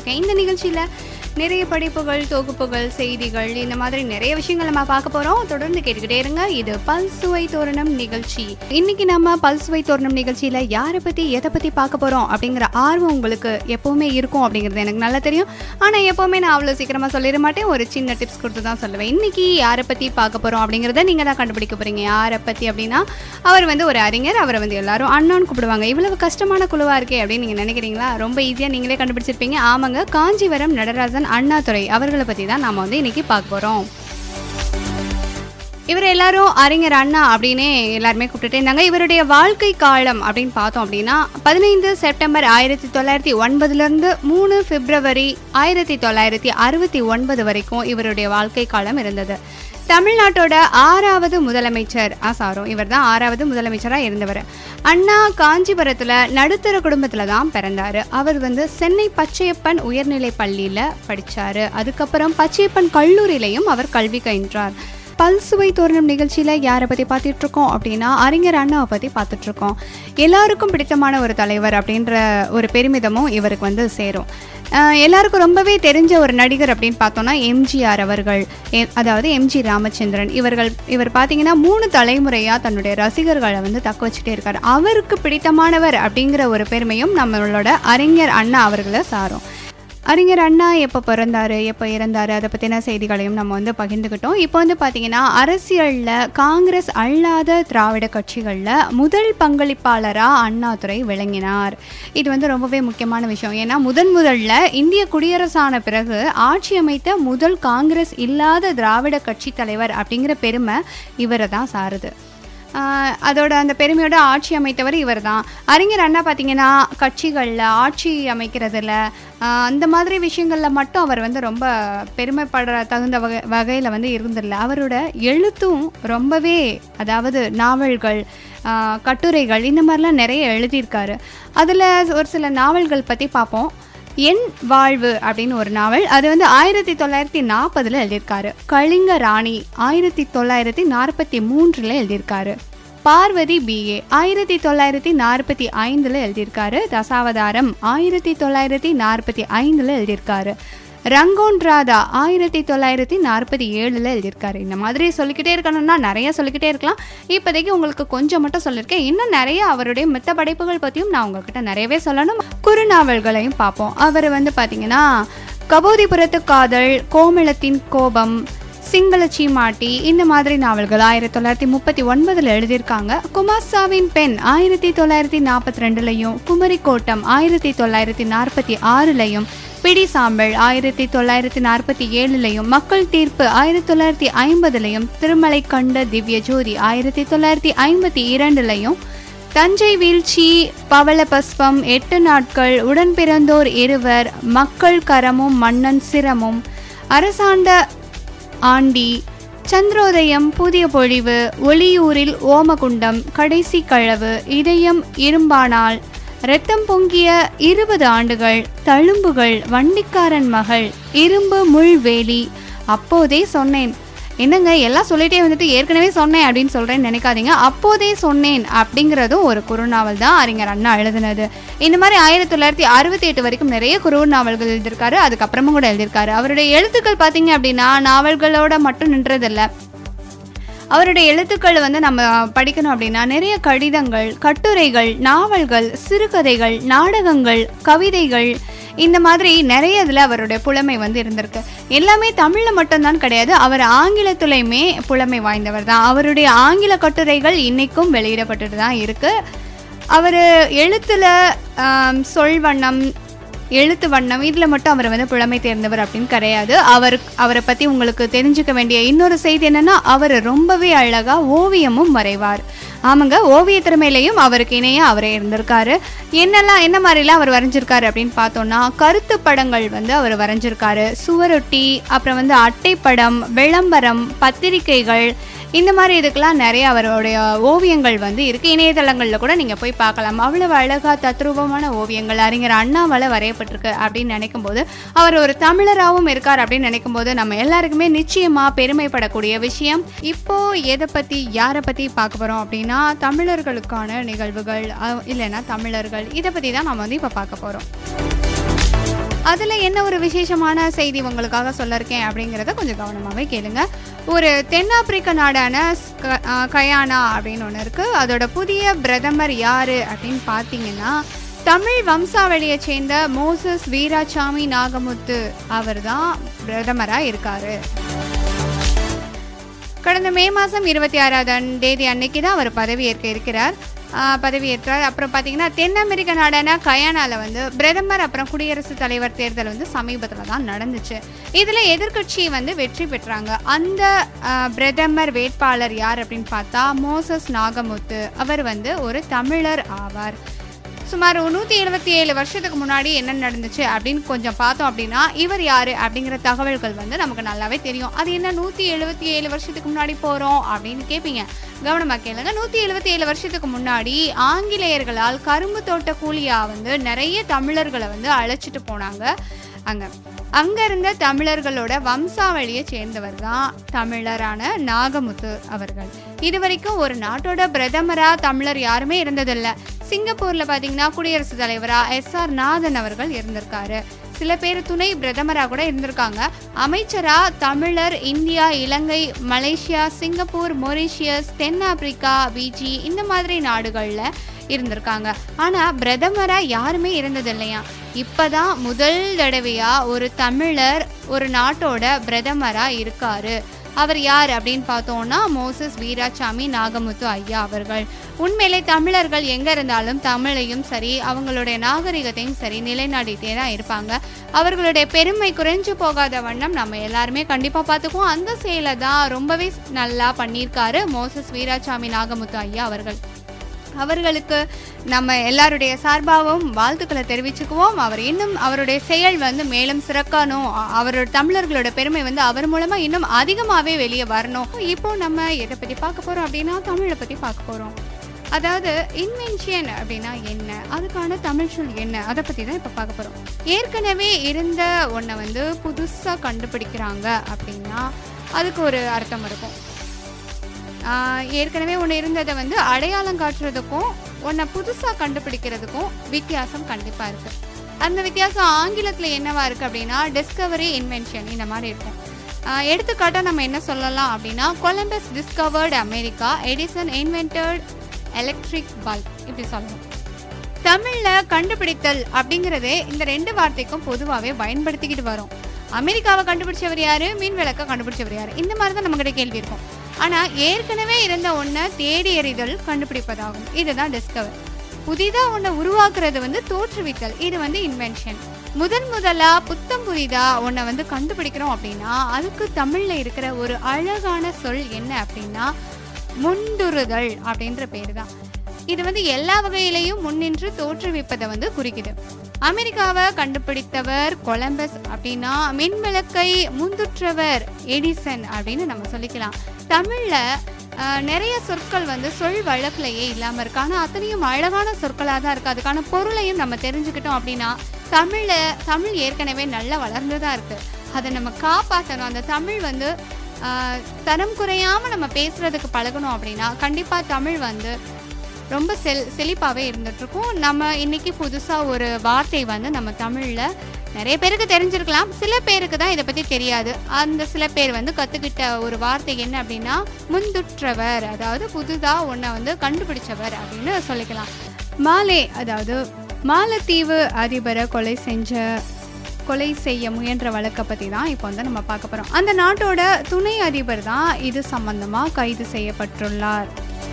இருக்கேன் இந்த நிகழ்ச்சியில் நிறைய படிப்புகள் தொகுப்புகள் செய்திகள் இந்த மாதிரி நிறைய விஷயங்கள் நம்ம பார்க்க போகிறோம் தொடர்ந்து கேட்டுக்கிட்டே இருங்க இது பல்சுவை தோரணம் நிகழ்ச்சி இன்னைக்கு நம்ம பல்சுவை தோரணம் நிகழ்ச்சியில் யாரை பற்றி எதை பற்றி பார்க்க போகிறோம் அப்படிங்கிற ஆர்வம் உங்களுக்கு எப்போவுமே இருக்கும் அப்படிங்கிறது எனக்கு நல்லா தெரியும் ஆனால் எப்போவுமே நான் அவ்வளோ சீக்கிரமாக சொல்லிட மாட்டேன் ஒரு சின்ன டிப்ஸ் கொடுத்து தான் சொல்லுவேன் இன்னைக்கு யாரை பற்றி பார்க்க போகிறோம் அப்படிங்கிறத நீங்கள் தான் கண்டுபிடிக்க போகிறீங்க யாரை பற்றி அப்படின்னா அவர் வந்து ஒரு அறிஞர் அவரை வந்து எல்லாரும் அண்ணான்னு கூப்பிடுவாங்க இவ்வளவு கஷ்டமான குழுவாக இருக்கே அப்படின்னு நீங்கள் நினைக்கிறீங்களா ரொம்ப ஈஸியாக நீங்களே கண்டுபிடிச்சிருப்பீங்க ஆமாங்க காஞ்சிவரம் நடராஜன் அண்ணாதுரை அவர்களை பற்றி தான் நாம் வந்து இன்னைக்கு பார்க்க போகிறோம் இவர் எல்லாரும் அறிஞர் அண்ணா அப்படின்னே எல்லாருமே கூப்பிட்டுட்டே இருந்தாங்க இவருடைய வாழ்க்கை காலம் அப்படின்னு பார்த்தோம் அப்படின்னா பதினைந்து செப்டம்பர் ஆயிரத்தி தொள்ளாயிரத்தி ஒன்பதுலேருந்து மூணு பிப்ரவரி ஆயிரத்தி தொள்ளாயிரத்தி அறுபத்தி ஒன்பது வரைக்கும் இவருடைய வாழ்க்கை காலம் இருந்தது தமிழ்நாட்டோட ஆறாவது முதலமைச்சர் ஆ சாரும் இவர் தான் ஆறாவது முதலமைச்சராக இருந்தவர் அண்ணா காஞ்சிபுரத்தில் நடுத்தர குடும்பத்தில் தான் பிறந்தார் அவர் வந்து சென்னை பச்சையப்பன் உயர்நிலை பள்ளியில் படித்தார் அதுக்கப்புறம் பச்சையப்பன் கல்லூரியிலையும் அவர் கல்வி கயின்றார் பல்சுவை தோரணம் நிகழ்ச்சியில் யாரை பற்றி பார்த்துட்டு இருக்கோம் அப்படின்னா அறிஞர் அண்ணாவை பற்றி பார்த்துட்டு இருக்கோம் எல்லாருக்கும் பிடித்தமான ஒரு தலைவர் அப்படின்ற ஒரு பெருமிதமும் இவருக்கு வந்து சேரும் அஹ் எல்லாருக்கும் ரொம்பவே தெரிஞ்ச ஒரு நடிகர் அப்படின்னு பார்த்தோம்னா எம்ஜிஆர் அவர்கள் எ- அதாவது எம்ஜி ராமச்சந்திரன் இவர்கள் இவர் பார்த்தீங்கன்னா மூணு தலைமுறையாக தன்னுடைய ரசிகர்களை வந்து தக்க வச்சுட்டே இருக்கார் அவருக்கு பிடித்தமானவர் அப்படிங்கிற ஒரு பெருமையும் நம்மளோட அறிஞர் அண்ணா அவர்களை சாரும் அறிஞர் அண்ணா எப்போ பிறந்தாரு எப்போ இறந்தாரு அதை பற்றின செய்திகளையும் நம்ம வந்து பகிர்ந்துக்கிட்டோம் இப்போ வந்து பார்த்தீங்கன்னா அரசியலில் காங்கிரஸ் அல்லாத திராவிட கட்சிகளில் முதல் பங்களிப்பாளராக அண்ணாதுரை விளங்கினார் இது வந்து ரொம்பவே முக்கியமான விஷயம் ஏன்னா முதன் முதல்ல இந்திய குடியரசான பிறகு ஆட்சி அமைத்த முதல் காங்கிரஸ் இல்லாத திராவிட கட்சி தலைவர் அப்படிங்கிற பெருமை இவரை தான் சாருது ஆஹ் அதோட அந்த பெருமையோட ஆட்சி அமைத்தவர் இவர் தான் அறிஞர் அண்ணா பார்த்தீங்கன்னா கட்சிகளில் ஆட்சி அமைக்கிறதுல ஆஹ் அந்த மாதிரி விஷயங்களில் மட்டும் அவர் வந்து ரொம்ப பெருமைப்படுற தகுந்த வகை வகையில் வந்து இருந்திரல அவரோட எழுத்தும் ரொம்பவே அதாவது நாவல்கள் ஆஹ் கட்டுரைகள் இந்த மாதிரிலாம் நிறைய எழுதியிருக்காரு அதில் ஒரு சில நாவல்கள் பற்றி பார்ப்போம் என் வாழ்வு அப்படின்னு ஒரு நாவல் அது வந்து ஆயிரத்தி தொள்ளாயிரத்தி நாற்பதில் எழுதியிருக்காரு கலிங்க ராணி ஆயிரத்தி தொள்ளாயிரத்தி நாற்பத்தி மூன்றில் எழுதியிருக்காரு பார்வதி பிஏ ஆயிரத்தி தொள்ளாயிரத்தி நாற்பத்தி ஐந்தில் எழுதியிருக்காரு தசாவதாரம் ஆயிரத்தி தொள்ளாயிரத்தி நாற்பத்தி ஐந்தில் எழுதியிருக்காரு ரங்கோன் ராதா ஆயிரத்தி தொள்ளாயிரத்தி நாற்பத்தி ஏழில் எழுதியிருக்காரு இந்த மாதிரி சொல்லிக்கிட்டே இருக்கணும்னா நிறைய சொல்லிக்கிட்டே இருக்கலாம் இப்போதைக்கு உங்களுக்கு கொஞ்சம் மட்டும் சொல்லியிருக்கேன் இன்னும் நிறைய அவருடைய மித்த படைப்புகள் பற்றியும் நான் உங்ககிட்ட நிறையவே சொல்லணும் குறுநாவல்களையும் பார்ப்போம் அவர் வந்து பார்த்தீங்கன்னா கபோதிபுரத்து காதல் கோமளத்தின் கோபம் சிங்கள சீமாட்டி இந்த மாதிரி நாவல்கள் ஆயிரத்தி தொள்ளாயிரத்தி முப்பத்தி ஒன்பதில் எழுதியிருக்காங்க குமாசாவின் பெண் ஆயிரத்தி தொள்ளாயிரத்தி நாற்பத்தி ரெண்டுலையும் குமரி கோட்டம் ஆயிரத்தி தொள்ளாயிரத்தி நாற்பத்தி ஆறுலையும் பிடி சாம்பல் ஆயிரத்தி தொள்ளாயிரத்தி நாற்பத்தி ஏழுலையும் மக்கள் தீர்ப்பு ஆயிரத்தி தொள்ளாயிரத்தி ஐம்பதுலையும் திருமலை கண்ட திவ்ய ஜோதி ஆயிரத்தி தொள்ளாயிரத்தி ஐம்பத்தி இரண்டுலையும் தஞ்சை வீழ்ச்சி பவள பஸ்பம் எட்டு நாட்கள் உடன் பிறந்தோர் இருவர் மக்கள் கரமும் மன்னன் சிரமும் அரசாண்ட ஆண்டி சந்திரோதயம் புதிய பொழிவு ஒளியூரில் ஓமகுண்டம் கடைசி களவு இதயம் இரும்பானால் இரத்தம் பொங்கிய இருபது ஆண்டுகள் தழும்புகள் வண்டிக்காரன் மகள் இரும்பு முள்வேலி அப்போதே சொன்னேன் என்னங்க எல்லாம் சொல்லிட்டே வந்துட்டு ஏற்கனவே சொன்னேன் அப்படின்னு சொல்கிறேன்னு நினைக்காதீங்க அப்போதே சொன்னேன் அப்படிங்கிறதும் ஒரு குறுநாவல் தான் அறிஞர் அண்ணா எழுதினது இந்த மாதிரி ஆயிரத்தி தொள்ளாயிரத்தி அறுபத்தி எட்டு வரைக்கும் நிறைய குறுநாவல்கள் எழுதியிருக்காரு அதுக்கப்புறமும் கூட எழுதியிருக்காரு அவருடைய எழுத்துக்கள் பார்த்தீங்க அப்படின்னா நாவல்களோட மட்டும் நின்றதில்ல அவருடைய எழுத்துக்கள் வந்து நம்ம படிக்கணும் அப்படின்னா நிறைய கடிதங்கள் கட்டுரைகள் நாவல்கள் சிறுகதைகள் நாடகங்கள் கவிதைகள் இந்த மாதிரி நிறைய இதில் அவருடைய புலமை வந்து இருந்திருக்கு எல்லாமே தமிழில் மட்டும்தான் கிடையாது அவர் ஆங்கிலத்துலையுமே புலமை வாய்ந்தவர் தான் அவருடைய ஆங்கில கட்டுரைகள் இன்னைக்கும் வெளியிடப்பட்டுட்டு தான் இருக்குது அவர் எழுத்தில் சொல்வண்ணம் எழுத்து வண்ணம் இதில் மட்டும் அவர் வந்து புலமை தேர்ந்தவர் அப்படின்னு கிடையாது அவர் அவரை பற்றி உங்களுக்கு தெரிஞ்சுக்க வேண்டிய இன்னொரு செய்தி என்னன்னா அவர் ரொம்பவே அழகாக ஓவியமும் வரைவார் ஆமாங்க ஓவிய திறமையிலையும் அவருக்கு இணையாக அவரே இருந்திருக்காரு என்னெல்லாம் என்ன மாதிரிலாம் அவர் வரைஞ்சிருக்காரு அப்படின்னு பார்த்தோம்னா கருத்து படங்கள் வந்து அவர் வரைஞ்சிருக்காரு சுவரொட்டி அப்புறம் வந்து அட்டைப்படம் விளம்பரம் பத்திரிக்கைகள் இந்த மாதிரி இதுக்கெல்லாம் நிறைய அவருடைய ஓவியங்கள் வந்து இருக்குது இணையதளங்களில் கூட நீங்கள் போய் பார்க்கலாம் அவ்வளவு அழகாக தத்ரூபமான ஓவியங்கள் அறிஞர் அண்ணாவால் வரையப்பட்டிருக்கு அப்படின்னு நினைக்கும் போது அவர் ஒரு தமிழராகவும் இருக்கார் அப்படின்னு நினைக்கும் போது நம்ம எல்லாருக்குமே நிச்சயமாக பெருமைப்படக்கூடிய விஷயம் இப்போ எதை பற்றி யாரை பற்றி பார்க்க போகிறோம் அப்படின்னா தமிழர்களுக்கான நிகழ்வுகள் அஹ் இல்லைன்னா தமிழர்கள் இதை பற்றி தான் நம்ம வந்து இப்போ பார்க்க போகிறோம் அதில் என்ன ஒரு விசேஷமான செய்தி உங்களுக்காக சொல்ல இருக்கேன் அப்படிங்கிறத கொஞ்சம் கவனமாகவே கேளுங்க ஒரு தென்னாப்பிரிக்க நாடான ஸ்க- ஆ, கயானா அப்படின்னு ஒன்று இருக்குது அதோட புதிய பிரதமர் யார் அப்படின்னு பார்த்தீங்கன்னா தமிழ் வம்சாவளியை சேர்ந்த மோசஸ் வீராசாமி நாகமுத்து அவர் தான் பிரதமராக இருக்காரு கடந்த மே மாதம் இருபத்தி ஆறாவது தேதி அன்னைக்கு தான் அவர் பதவியேற்க இருக்கிறார் ஆஹ் பதவியேற்றார் அப்புறம் பார்த்தீங்கன்னா தென் அமெரிக்க நாடான கயானால வந்து பிரதமர் அப்புறம் குடியரசுத் தலைவர் தேர்தல் வந்து சமீபத்தில் தான் நடந்துச்சு இதில் எதிர்க்கட்சி வந்து வெற்றி பெற்றாங்க அந்த ஆஹ், பிரதமர் வேட்பாளர் யார் அப்படின்னு பார்த்தா மோசஸ் நாகமுத்து அவர் வந்து ஒரு தமிழர் ஆவார் சுமார் நூற்றி எழுபத்தி ஏழு வருஷத்துக்கு முன்னாடி என்ன நடந்துச்சு அப்படின்னு கொஞ்சம் பார்த்தோம் அப்படின்னா இவர் யார் அப்படிங்கிற தகவல்கள் வந்து நமக்கு நல்லாவே தெரியும் அது என்ன நூற்றி எழுபத்தி ஏழு வருஷத்துக்கு முன்னாடி போகிறோம் அப்படின்னு கேட்பீங்க கவனமாக கேளுங்க நூற்றி எழுபத்தி ஏழு வருஷத்துக்கு முன்னாடி ஆங்கிலேயர்களால் கரும்பு தோட்ட கூலியா வந்து நிறைய தமிழர்களை வந்து அழைச்சிட்டு போனாங்க அங்கே அங்க இருந்த தமிழர்களோட வம்சாவளியை சேர்ந்தவர் தான் தமிழரான நாகமுத்து அவர்கள் இதுவரைக்கும் ஒரு நாட்டோட பிரதமரா தமிழர் யாருமே இருந்ததில்ல சிங்கப்பூர்ல பாத்தீங்கன்னா குடியரசுத் தலைவரா எஸ் ஆர் நாதன் அவர்கள் இருந்திருக்காரு சில பேர் துணை பிரதமரா கூட இருந்திருக்காங்க அமைச்சரா தமிழர் India Ilangai Malaysia Singapore Mauritius தென்னாப்பிரிக்கா பிஜி இந்த மாதிரி நாடுகள்ல இருந்திருக்காங்க ஆனா பிரதமரா யாருமே இருந்தது இல்லையா இப்பதான் முதல் தடவையா ஒரு தமிழர் ஒரு நாட்டோட பிரதமரா இருக்காரு அவர் யார் அப்படின்னு பார்த்தோம்னா மோசஸ் வீராசாமி நாகமுத்து ஐயா அவர்கள் உண்மையிலே தமிழர்கள் எங்க இருந்தாலும் தமிழையும் சரி அவங்களுடைய நாகரிகத்தையும் சரி நிலைநாட்டிட்டே தான் இருப்பாங்க அவர்களுடைய பெருமை குறைஞ்சு போகாத வண்ணம் நம்ம எல்லாருமே கண்டிப்பா பார்த்துக்குவோம் அந்த செயலை தான் ரொம்பவே நல்லா பண்ணியிருக்காரு மோசஸ் வீராசாமி நாகமுத்து ஐயா அவர்கள் அவர்களுக்கு நம்ம எல்லாருடைய சார்பாகவும் வாழ்த்துக்களை தெரிவிச்சுக்குவோம் அவர் இன்னும் அவருடைய செயல் வந்து மேலும் சிறக்கணும் அ- அவரோட தமிழர்களோட பெருமை வந்து அவர் மூலமா இன்னும் அதிகமாகவே வெளியே வரணும் இப்போ நம்ம எதை பற்றி பார்க்க போறோம் அப்படின்னா தமிழை பற்றி பார்க்க போறோம் அதாவது இன்வென்ஷன் அப்படின்னா என்ன அதுக்கான தமிழ் சொல் என்ன அதை பற்றி தான் இப்போ பார்க்க போகிறோம் ஏற்கனவே இருந்த ஒன்றை வந்து புதுசாக கண்டுபிடிக்கிறாங்க அப்படின்னா அதுக்கு ஒரு அர்த்தம் இருக்கும் ஆஹ் ஏற்கனவே ஒன்று இருந்ததை வந்து அடையாளம் காட்டுறதுக்கும் ஒன்றை புதுசாக கண்டுபிடிக்கிறதுக்கும் வித்தியாசம் கண்டிப்பாக இருக்குது அந்த வித்தியாசம் ஆங்கிலத்தில் என்னவா இருக்குது அப்படின்னா டிஸ்கவரி இன்வென்ஷன் இந்த மாதிரி இருக்கும் ஆஹ் எடுத்துக்காட்டா நம்ம என்ன சொல்லலாம் அப்படின்னா Columbus discovered America Edison invented electric bulb இப்படி சொல்லலாம் தமிழில் கண்டுபிடித்தல் அப்படிங்கிறதே இந்த ரெண்டு வார்த்தைக்கும் பொதுவாகவே பயன்படுத்திக்கிட்டு வரோம் அமெரிக்காவை கண்டுபிடிச்சவர் யாரு மின் விளக்கை கண்டுபிடிச்சவர் யாரு இந்த மாதிரி தான் நம்மகிட்ட கேள்வி இருக்கும் ஆனால் ஏற்கனவே இருந்த ஒன்றை தேடி எறிதல் கண்டுபிடிப்பதாகும் இதுதான் டிஸ்கவர் புதிதாக ஒன்றை உருவாக்குறது வந்து தோற்றுவித்தல் இது வந்து இன்வென்ஷன் முதன் முதலா புத்தம் புதிதா ஒன்றை வந்து கண்டுபிடிக்கிறோம் அப்படின்னா அதுக்கு தமிழில் இருக்கிற ஒரு அழகான சொல் என்ன அப்படின்னா முந்துறுதல் அப்படின்ற பேர் தான் இது வந்து எல்லா வகையிலையும் முன்னின்று தோற்றுவிப்பதை வந்து குறிக்குது அமெரிக்காவை கண்டுபிடித்தவர் கொலம்பஸ் அப்படின்னா மின்விளக்கை முந்துற்றவர் எடிசன் அப்படின்னு நம்ம சொல்லிக்கலாம் தமிழ்ல ஆஹ், நிறைய சொற்கள் வந்து சொல் வழக்குலையே இல்லாமல் இருக்கு ஆனால் அத்தனையும் அழகான சொற்களாக தான் இருக்குது அதுக்கான பொருளையும் நம்ம தெரிஞ்சுக்கிட்டோம் அப்படின்னா தமிழில் தமிழ் ஏற்கனவே நல்லா வளர்ந்து தான் இருக்குது அதை நம்ம காப்பாற்றணும் அந்த தமிழ் வந்து ஆஹ், தரம் குறையாமல் நம்ம பேசுகிறதுக்கு பழகணும் அப்படின்னா கண்டிப்பாக தமிழ் வந்து ரொம்ப செல் செழிப்பாகவே இருந்துகிட்ருக்கும் நம்ம இன்னைக்கு புதுசாக ஒரு வார்த்தை வந்து நம்ம தமிழில் நிறைய பேருக்கு தெரிஞ்சிருக்கலாம் சில பேருக்கு தான் இதை பற்றி தெரியாது அந்த சில பேர் வந்து கற்றுக்கிட்ட ஒரு வார்த்தை என்ன அப்படின்னா முந்துற்றவர் அதாவது புதுதாக ஒன்றை வந்து கண்டுபிடிச்சவர் அப்படின்னு சொல்லிக்கலாம் மாலே அதாவது மாலத்தீவு அதிபரை கொலை செஞ்ச கொலை செய்ய முயன்ற வழக்கை பற்றி தான் இப்போ வந்து நம்ம பார்க்க போகிறோம் அந்த நாட்டோட துணை அதிபர் தான் இது சம்பந்தமாக கைது செய்யப்பட்டுள்ளார்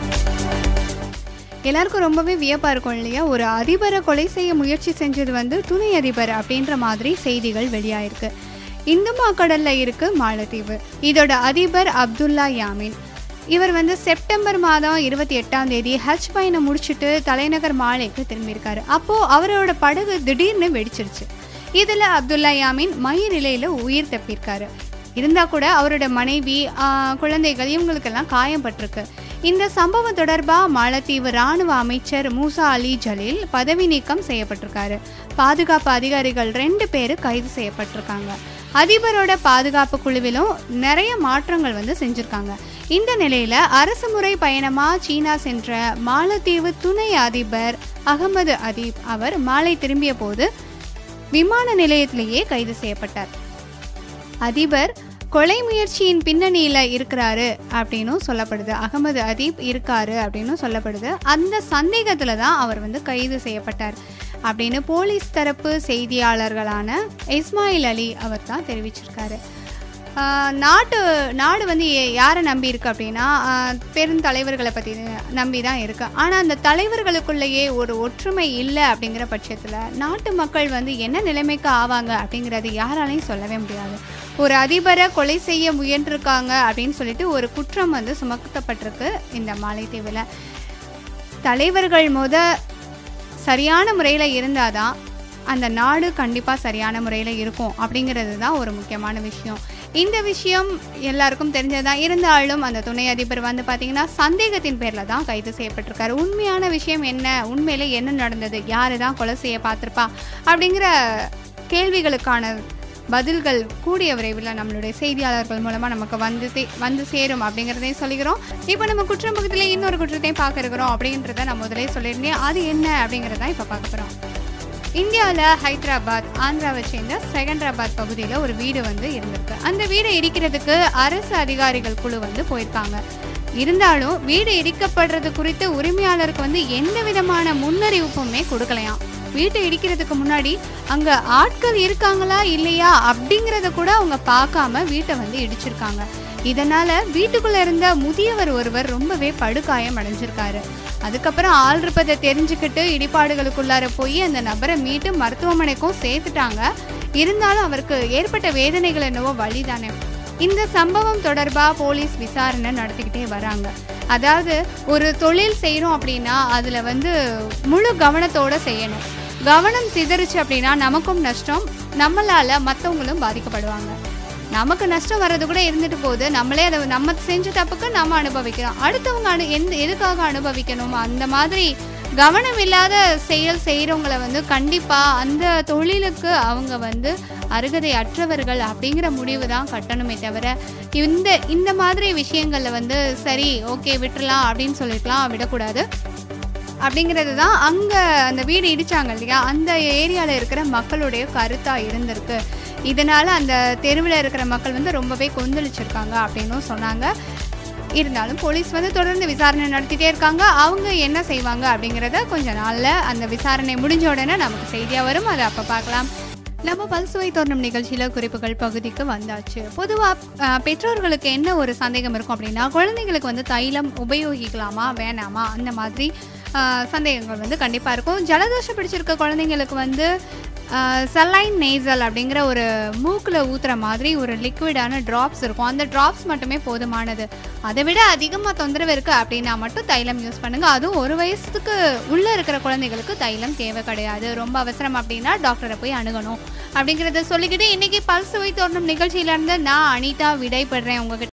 எல்லாருக்கும் ரொம்பவே வியப்பாக இருக்கும் இல்லையா ஒரு அதிபரை கொலை செய்ய முயற்சி செஞ்சது வந்து துணை அதிபர் அப்படின்ற மாதிரி செய்திகள் வெளியாயிருக்கு இந்து மாக்கடல்ல இருக்கு மாலத்தீவு இதோட அதிபர் அப்துல்லா யாமின் இவர் வந்து செப்டம்பர் மாதம் இருபத்தி எட்டாம் தேதி ஹஜ் பயணம் முடிச்சுட்டு தலைநகர் மாலேக்கு திரும்பியிருக்காரு அப்போ அவரோட படகு திடீர்னு வெடிச்சிருச்சு இதுல அப்துல்லா யாமின் மயிரிலையில உயிர் தப்பியிருக்காரு இருந்தா கூட அவரோட மனைவி ஆஹ், குழந்தைகள் இவங்களுக்கெல்லாம் காயம்பட்டிருக்கு இந்த சம்பவம் தொடர்பா மாலத்தீவு ராணுவ அமைச்சர் மூசா அலி ஜலீல் பதவி நீக்கம் செய்யப்பட்டிருக்காரு பாதுகாப்பு அதிகாரிகள் ரெண்டு பேர் கைது செய்யப்பட்டிருக்காங்க அதிபரோட பாதுகாப்பு குழுவிலும் நிறைய மாற்றங்கள் வந்து செஞ்சிருக்காங்க இந்த நிலையில அரசு முறை பயணமா சீனா சென்ற மாலத்தீவு துணை அதிபர் அகமது அதீப் அவர் மாலை திரும்பிய போது விமான நிலையத்திலேயே கைது செய்யப்பட்டார் அதிபர் கொலை முயற்சியின் பின்னணியில் இருக்கிறாரு அப்படின்னும் சொல்லப்படுது அகமது அதீப் இருக்காரு அப்படின்னும் சொல்லப்படுது அந்த சந்தேகத்தில் தான் அவர் வந்து கைது செய்யப்பட்டார் அப்படின்னு போலீஸ் தரப்பு செய்தியாளர்களான இஸ்மாயில் அலி அவர் தான் தெரிவிச்சிருக்காரு ஆஹ் நாட்டு நாடு வந்து எ- யாரை நம்பி இருக்கு அப்படின்னா ஆஹ் பெருந்தலைவர்களை பற்றி நம்பி தான் இருக்கு ஆனால் அந்த தலைவர்களுக்குள்ளேயே ஒரு ஒற்றுமை இல்லை அப்படிங்கிற பட்சத்தில் நாட்டு மக்கள் வந்து என்ன நிலைமைக்கு ஆவாங்க அப்படிங்கிறது யாராலையும் சொல்லவே முடியாது ஒரு அதிபரை கொலை செய்ய முயன்றிருக்காங்க அப்படின்னு சொல்லிட்டு ஒரு குற்றம் வந்து சுமத்தப்பட்டிருக்கு இந்த மாலைத்தீவில் தலைவர்கள் முத சரியான முறையில் இருந்தாதான் அந்த நாடு கண்டிப்பாக சரியான முறையில் இருக்கும் அப்படிங்கிறது தான் ஒரு முக்கியமான விஷயம் இந்த விஷயம் எல்லாருக்கும் தெரிஞ்சதான் இருந்தாலும் அந்த துணை அதிபர் வந்து பார்த்தீங்கன்னா சந்தேகத்தின் பேரில் தான் கைது செய்யப்பட்டிருக்காரு உண்மையான விஷயம் என்ன உண்மையில என்ன நடந்தது யாரு தான் கொலை செய்ய பார்த்துருப்பா அப்படிங்கிற கேள்விகளுக்கான பதில்கள் கூடிய விரைவில் நம்மளுடைய செய்தியாளர்கள் மூலமாக நமக்கு வந்து தே- வந்து சேரும் அப்படிங்கிறதையும் சொல்லிக்கிறோம் இப்போ நம்ம குற்றம் பக்கத்தில் இன்னொரு குற்றத்தையும் பார்க்க இருக்கிறோம் அப்படின்றத நான் முதலே சொல்லியிருந்தேன் அது என்ன அப்படிங்கிறத இப்போ பார்க்க போகிறோம் இந்தியாவில் ஹைதராபாத் ஆந்திராவை சேர்ந்த செகண்டராபாத் பகுதியில் ஒரு வீடு வந்து இருந்திருக்கு அந்த வீடை இடிக்கிறதுக்கு அரசு அதிகாரிகள் குழு வந்து போயிருக்காங்க இருந்தாலும் வீடு இடிக்கப்படுறது குறித்து உரிமையாளருக்கு வந்து எந்த விதமான முன்னறிவிப்புமே கொடுக்கலையாம் வீட்டை இடிக்கிறதுக்கு முன்னாடி அங்க ஆட்கள் இருக்காங்களா இல்லையா அப்படிங்கறத கூட அவங்க பார்க்காம வீட்டை வந்து இடிச்சிருக்காங்க இதனால வீட்டுக்குள்ள இருந்த முதியவர் ஒருவர் ரொம்பவே படுகாயம் அடைஞ்சிருக்காரு அதுக்கப்புறம் ஆள் இருப்பதை தெரிஞ்சுக்கிட்டு இடிபாடுகளுக்குள்ளார போய் அந்த நபரை மீட்டு மருத்துவமனைக்கும் சேர்த்துட்டாங்க இருந்தாலும் அவருக்கு ஏற்பட்ட வேதனைகள் என்னவோ வழிதானே இந்த சம்பவம் தொடர்பா போலீஸ் விசாரணை நடத்திக்கிட்டே வராங்க அதாவது ஒரு தொழில் செய்கிறோம் அப்படின்னா அதில் வந்து முழு கவனத்தோட செய்யணும் கவனம் சிதறிச்சு அப்படின்னா நமக்கும் நஷ்டம் நம்மளால மற்றவங்களும் பாதிக்கப்படுவாங்க நமக்கு நஷ்டம் வர்றது கூட இருந்துட்டு போகுது நம்மளே அதை நம்ம செஞ்ச தப்புக்கு நம்ம அனுபவிக்கிறோம் அடுத்தவங்க அனு எந்த எதுக்காக அனுபவிக்கணும் அந்த மாதிரி கவனம் இல்லாத செயல் செய்கிறவங்கள வந்து கண்டிப்பாக அந்த தொழிலுக்கு அவங்க வந்து அருகதை அற்றவர்கள் அப்படிங்கிற முடிவு தான் கட்டணுமே தவிர இந்த இந்த மாதிரி விஷயங்களில் வந்து சரி ஓகே விட்டுறலாம் அப்படின்னு சொல்லிட்டுலாம் விடக்கூடாது அப்படிங்கிறது தான் அங்கே அந்த வீடு இடிச்சாங்க இல்லையா அந்த ஏரியாவில் இருக்கிற மக்களுடைய கருத்தாக இருந்திருக்கு இதனால் அந்த தெருவில் இருக்கிற மக்கள் வந்து ரொம்பவே கொந்தளிச்சிருக்காங்க அப்படின்னும் சொன்னாங்க இருந்தாலும் போலீஸ் வந்து தொடர்ந்து விசாரணை நடத்திட்டே இருக்காங்க அவங்க என்ன செய்வாங்க அப்படிங்கிறத கொஞ்ச நாளில் அந்த விசாரணை முடிஞ்ச உடனே நமக்கு செய்தியாக வரும் அதை அப்போ பார்க்கலாம் நம்ம பல்சுவை தோரணம் நிகழ்ச்சியில் குறிப்புகள் பகுதிக்கு வந்தாச்சு பொதுவாக பெற்றோர்களுக்கு என்ன ஒரு சந்தேகம் இருக்கும் அப்படின்னா குழந்தைங்களுக்கு வந்து தைலம் உபயோகிக்கலாமா வேணாமா அந்த மாதிரி ஆஹ், சந்தேகங்கள் வந்து கண்டிப்பாக இருக்கும் ஜலதோஷம் பிடிச்சிருக்க குழந்தைங்களுக்கு வந்து சலைன் நேசல் அப்படிங்கிற ஒரு மூக்கில் ஊத்துற மாதிரி ஒரு லிக்விடான ட்ராப்ஸ் இருக்கும் அந்த ட்ராப்ஸ் மட்டுமே போதுமானது அதை விட அதிகமாக தொந்தரவு இருக்குது அப்படின்னா மட்டும் தைலம் யூஸ் பண்ணுங்க அதுவும் ஒரு வயசுக்கு உள்ளே இருக்கிற குழந்தைகளுக்கு தைலம் தேவை கிடையாது ரொம்ப அவசரம் அப்படின்னா டாக்டரை போய் அணுகணும் அப்படிங்கிறத சொல்லிக்கிட்டு இன்னைக்கு பல்சுவை தோரணம் நிகழ்ச்சியிலேருந்து நான் அனிதா விடைபெறேன் உங்ககிட்ட